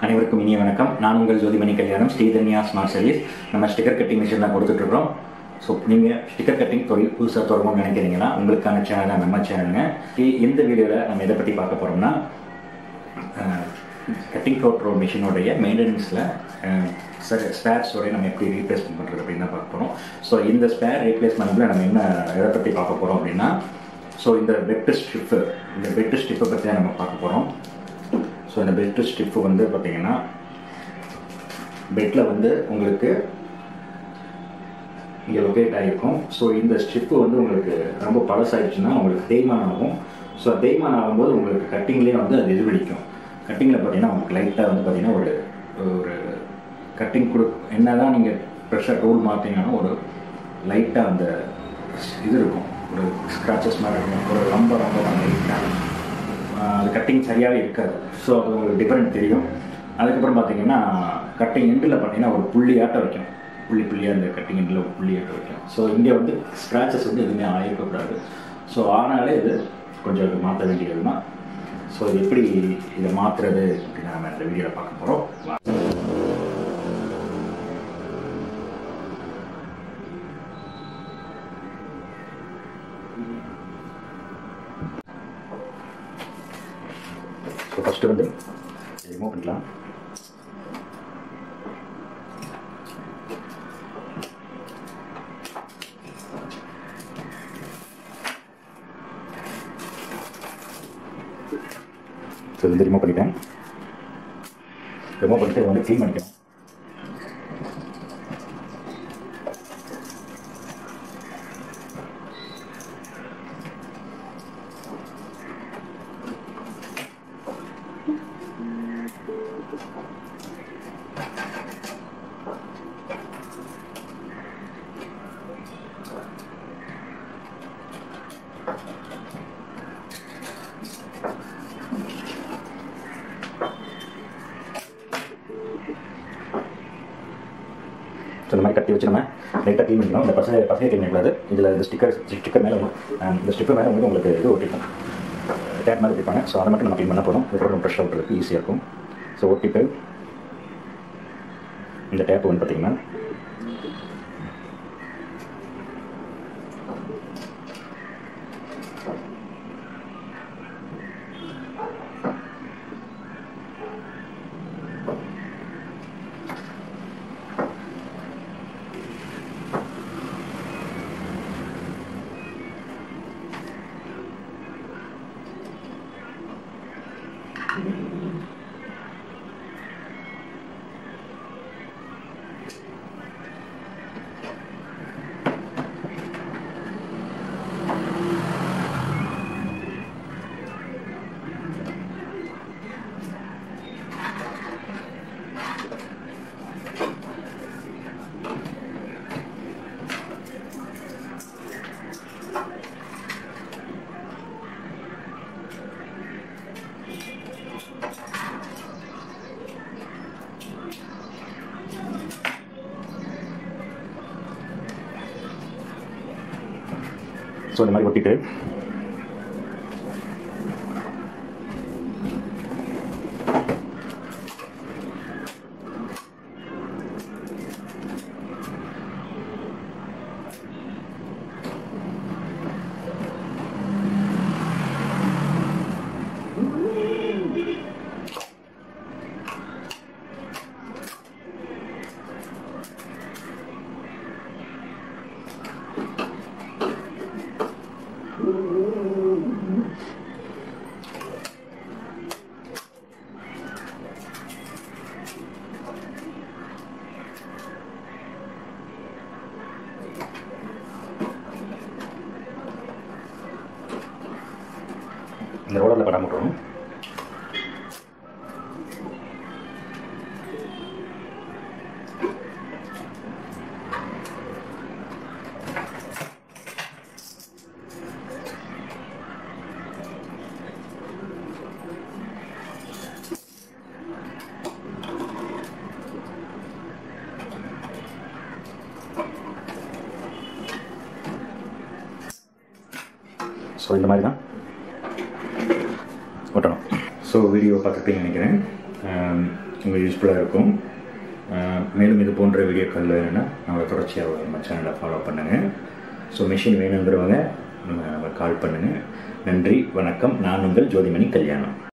அனைவருக்கும் இனிய வணக்கம் நான் உங்கள் ஜோதிமணி கல்யாணம் ஸ்ரீதன்யா ஸ்மார்ட் சர்வீஸ் நம்ம ஸ்டிக்கர் கட்டிங் மிஷின் தான் கொடுத்துட்ருக்கோம் ஸோ நீங்கள் ஸ்டிக்கர் கட்டிங் தொழில் புதுசாக தொடங்கணும்னு நினைக்கிறீங்கன்னா உங்களுக்கான சேனல் நம்ம சேனலுங்க இ- இந்த வீடியோவில் நம்ம எதை பற்றி பார்க்க போகிறோம்னா கட்டிங் ரோட் மிஷினுடைய மெயின்டெனன்ஸில் சரி ஸ்பேர்ஸோட நம்ம எப்படி ரீப்ளேஸ்மெண்ட் பண்ணுறது அப்படின்னு தான் பார்க்க போகிறோம் ஸோ இந்த ஸ்பேர் ரீப்ளேஸ்மெண்ட்டில் நம்ம என்ன எதை பற்றி பார்க்க போகிறோம் அப்படின்னா ஸோ இந்த பெட்டு ஸ்ட்ரிப்பு இந்த பெட்டு ஸ்ட்ரிப்பை பற்றி தான் நம்ம பார்க்க போகிறோம் ஸோ இந்த பெட்டு ஸ்ட்ரிப்பு வந்து பார்த்தீங்கன்னா பெட்டில் வந்து உங்களுக்கு இங்கே லொக்கேட் ஆகிருக்கும் ஸோ இந்த ஸ்ட்ரிப்பு வந்து உங்களுக்கு ரொம்ப பழசாயிடுச்சுன்னா உங்களுக்கு தேய்மானம் ஆகும் ஸோ தேய்மானம் ஆகும்போது உங்களுக்கு கட்டிங்லேயே வந்து அது எதிர்வடிக்கும் கட்டிங்கில் பார்த்தீங்கன்னா உங்களுக்கு லைட்டாக வந்து பார்த்தீங்கன்னா ஒரு ஒரு கட்டிங் கொடு என்ன தான் நீங்கள் ப்ரெஷர் டூல் மாற்றினாலும் ஒரு லைட்டாக அந்த இது இருக்கும் ஒரு ஸ்க்ராச்சஸ் மாதிரி இருக்கும் ஒரு ரொம்ப ரொம்ப லைட்டாக அது கட்டிங் சரியாகவே இருக்காது ஸோ அது உங்களுக்கு டிஃப்ரெண்ட் தெரியும் அதுக்கப்புறம் பார்த்தீங்கன்னா கட்டிங் எண்டில் பார்த்தீங்கன்னா ஒரு புள்ளியாட்டம் வைக்கும் புள்ளி புள்ளியாக அந்த கட்டிங் எண்டில் ஒரு புள்ளியாட்டம் வைக்கும் ஸோ இங்கே வந்து ஸ்க்ராச்சஸ் வந்து எதுவுமே ஆகிருக்கக்கூடாது ஸோ ஆனாலே இது கொஞ்சம் இது மாற்ற வேண்டியது தான் ஸோ இது எப்படி இதை மாற்றுறது அப்படின்னு நம்ம இந்த வீடியோவில் பார்க்க போகிறோம் ஸோ ஃபஸ்ட்டு வந்து ரிமூவ் பண்ணிக்கலாம் ஸோ இது வந்து ரிமூவ் பண்ணிட்டேன் ரிமூவ் பண்ணிட்டு இதை வந்து க்ளீன் பண்ணிக்கணும் ஸோ இந்த மாதிரி கட்டி வச்சு நம்ம லைட்டாக க்ளீன் பண்ணிக்கணும் இந்த பசங்க பசங்க க்ளீன் பண்ணக்கூடாது இதில் இந்த ஸ்டிக்கர் ஸ்டிக்கர் மேலே இந்த ஸ்டிக்கர் மேலே வந்து உங்களுக்கு இது ஒட்டிக்கும் டேப் மாதிரி ஒட்டிப்பாங்க ஸோ அதை மட்டும் நம்ம க்ளீன் பண்ண போதும் இதுக்கப்புறம் ப்ரெஷ் விட்டுறதுக்கு ஈஸியாக இருக்கும் ஸோ ஒட்டிட்டு இந்த டேப் வந்து பார்த்தீங்கன்னா ஸோ இந்த மாதிரி ஒட்டிட்டு இந்த ரோலரில் படாம விட்டுறணும் ஸோ இந்த மாதிரி தான் ஒட்டணும் ஸோ வீடியோ பார்த்துருப்பீங்கன்னு நினைக்கிறேன் ஆம், உங்களுக்கு யூஸ்ஃபுல்லாக இருக்கும் ஆம், மேலும் இது போன்ற வீடியோக்கள் வேணும்னா நம்மளை தொடர்ச்சியாக நம்ம சேனலை ஃபாலோ பண்ணுங்கள் ஸோ மிஷின் வேணுங்கிறவங்க நம்ம கால் பண்ணுங்கள் நன்றி வணக்கம் நான் உங்கள் ஜோதிமணி கல்யாணம்